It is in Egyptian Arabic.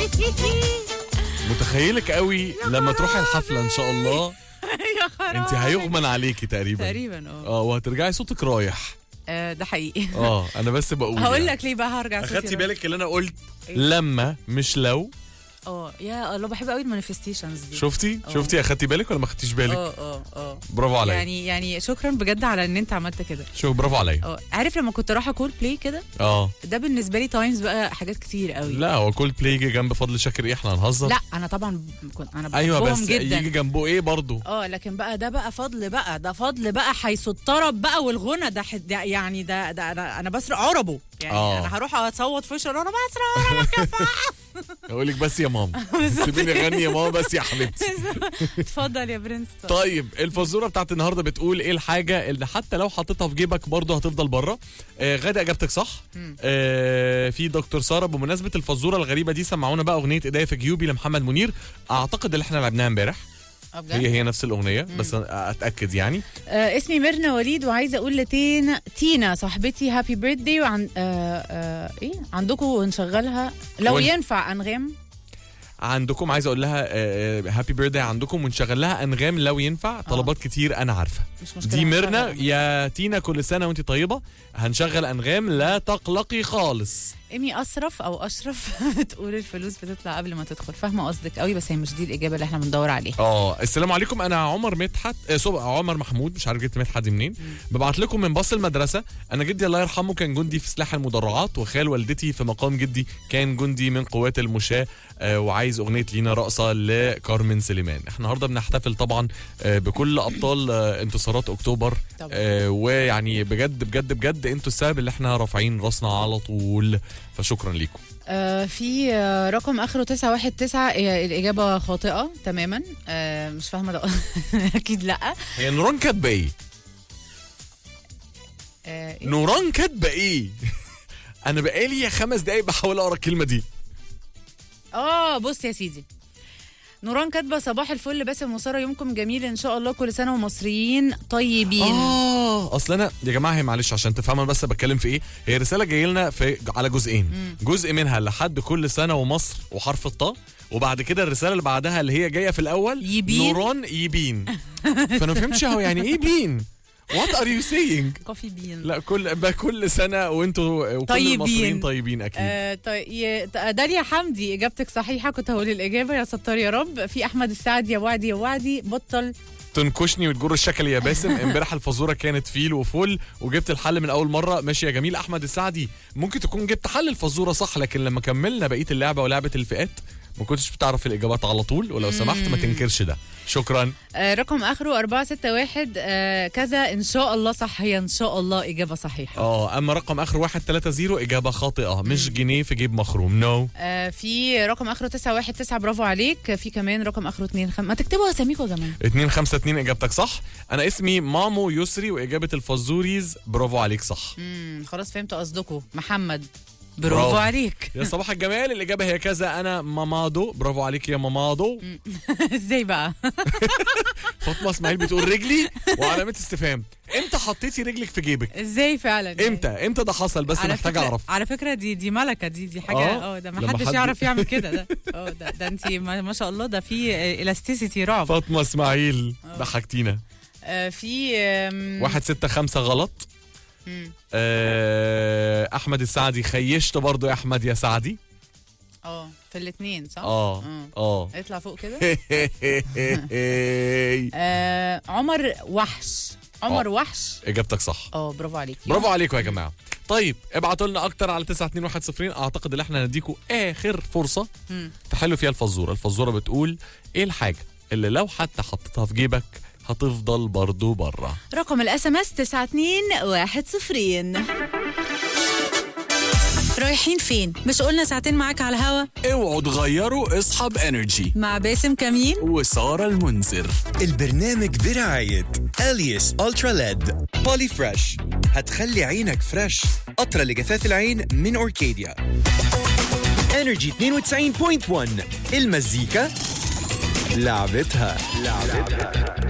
متخيلك قوي لما تروحي الحفله ان شاء الله يا خرابي انت هيغمن عليكي تقريبا تقريبا اه اه وهترجعي صوتك رايح آه، ده حقيقي اه انا بس بقول هقول يعني. لك ليه بقى هرجع صوتي اخدتي رايح. بالك اللي انا قلت إيه؟ لما مش لو اه يا الله بحب قوي المانيفستيشنز دي شفتي اه. شفتي اخدتي بالك ولا ما اخدتيش بالك اه اه اه برافو عليا يعني يعني شكرا بجد على ان انت عملت كده شوف برافو عليا اه عارف لما كنت رايحه كول بلاي كده اه ده بالنسبه لي تايمز بقى حاجات كتير قوي لا هو كل بلاي يجي جنب فضل شاكر ايه احنا هنهزر لا انا طبعا كنت انا ايوه بحبهم بس جدا يجي جنبه ايه برضه اه لكن بقى ده بقى فضل بقى ده فضل بقى حيث الطرب بقى والغنى ده, حد- ده يعني ده, ده انا انا بسرق عربه يعني اه. انا هروح اصوت في وشه وانا بسرق عربك يا اقول لك بس يا ماما سيبيني اغني يا ماما بس يا حبيبتي اتفضل يا برنس طيب الفزوره بتاعت النهارده بتقول ايه الحاجه اللي حتى لو حطيتها في جيبك برضه هتفضل بره آه غاده اجابتك صح آه في دكتور ساره بمناسبه الفزوره الغريبه دي سمعونا بقى اغنيه ايديا في جيوبي لمحمد منير اعتقد اللي احنا لعبناها امبارح آه، بجد؟ هي هي نفس الاغنيه بس أنا اتاكد يعني آه اسمي ميرنا وليد وعايزه اقول لتين تينا صاحبتي هابي بيرثدي وعن آه آه ايه عندكم نشغلها لو ون- ينفع انغام عندكم عايز اقول لها هابي بيرثداي عندكم ونشغل لها انغام لو ينفع طلبات كتير انا عارفه مش مشكله دي ميرنا هنشغل. يا تينا كل سنه وانت طيبه هنشغل انغام لا تقلقي خالص ايمي اشرف او اشرف بتقول الفلوس بتطلع قبل ما تدخل فاهمه قصدك قوي بس هي مش دي الاجابه اللي احنا بندور عليها اه السلام عليكم انا عمر مدحت آه سوري عمر محمود مش عارف جبت مدحت دي منين ببعت لكم من باص المدرسه انا جدي الله يرحمه كان جندي في سلاح المدرعات وخال والدتي في مقام جدي كان جندي من قوات المشاة آه وعايز اغنيه لينا رقصه لكارمن سليمان احنا النهارده بنحتفل طبعا آه بكل ابطال آه انتصارات اكتوبر طبعا. آه ويعني بجد بجد بجد انتوا السبب اللي احنا رافعين راسنا على طول فشكرا ليكم آه في آه رقم اخره 919 آه الاجابه خاطئه تماما آه مش فاهمه ده اكيد لا هي نوران كاتبه ايه؟ آه إيه؟ نوران كاتبه ايه؟ انا بقالي خمس دقايق بحاول اقرا الكلمه دي اه بص يا سيدي نوران كاتبه صباح الفل باسم وساره يومكم جميل ان شاء الله كل سنه ومصريين طيبين اه اصل انا يا جماعه هي معلش عشان تفهموا انا بس بتكلم في ايه هي رساله جايه لنا في على جزئين جزء منها لحد كل سنه ومصر وحرف الطاء وبعد كده الرساله اللي بعدها اللي هي جايه في الاول يبين. نوران يبين فانا ما فهمتش هو يعني ايه بين وات ار يو سينج كوفي بين لا كل بقى كل سنه وانتوا وكل طيبين. المصريين طيبين اكيد آه طيب ي- داليا حمدي اجابتك صحيحه كنت هقول الاجابه يا ستار يا رب في احمد السعد يا وعدي يا وعدي بطل تنكشني وتجر الشكل يا باسم امبارح الفزوره كانت فيل وفل وجبت الحل من اول مره ماشي يا جميل احمد السعدي ممكن تكون جبت حل الفزوره صح لكن لما كملنا بقيه اللعبه ولعبه الفئات ما كنتش بتعرف الاجابات على طول ولو سمحت ما تنكرش ده شكرا آه رقم اخره 461 آه كذا ان شاء الله صح هي ان شاء الله اجابه صحيحه اه اما رقم اخر 130 اجابه خاطئه مش جنيه في جيب مخروم نو no. آه في رقم اخره 919 برافو عليك في كمان رقم اخره 2 5 ما تكتبوا اساميكم يا جماعه 252 اجابتك صح انا اسمي مامو يسري واجابه الفزوريز برافو عليك صح امم خلاص فهمت قصدكم محمد برافو برافو. عليك يا صباح الجمال الاجابه هي كذا انا مامادو برافو عليك يا مامادو ازاي بقى فاطمه اسماعيل بتقول رجلي وعلامه استفهام امتى حطيتي رجلك في جيبك ازاي فعلا يعني؟ امتى امتى ده حصل بس على محتاج فكرة اعرف على فكره دي دي ملكه دي دي حاجه آه، اه ده ما لما حدش حد- يعرف يعمل كده ده اه ده, ده انت ما, ما شاء الله ده في الاستيسيتي رعب فاطمه اسماعيل ضحكتينا آه في آم، واحد ستة خمسة غلط مم. آه احمد السعدي خيشت برضو يا احمد يا سعدي اه في الاثنين صح؟ اه اه اطلع فوق كده آه عمر وحش عمر آه. وحش اجابتك صح اه برافو عليك برافو عليكم يا جماعه طيب ابعتوا لنا اكتر على 92110 اعتقد ان احنا نديكم اخر فرصه مم. تحلوا فيها الفزوره الفزوره بتقول ايه الحاجه اللي لو حتى حطيتها في جيبك هتفضل برضو بره رقم الاس ام اس 92110 رايحين فين؟ مش قلنا ساعتين معاك على الهوا اوعوا تغيروا اصحاب انرجي مع باسم كمين وسارة المنذر البرنامج برعاية أليس ألترا ليد بولي فريش هتخلي عينك فريش قطرة لجفاف العين من أوركيديا انرجي 92.1 المزيكا لعبتها لعبتها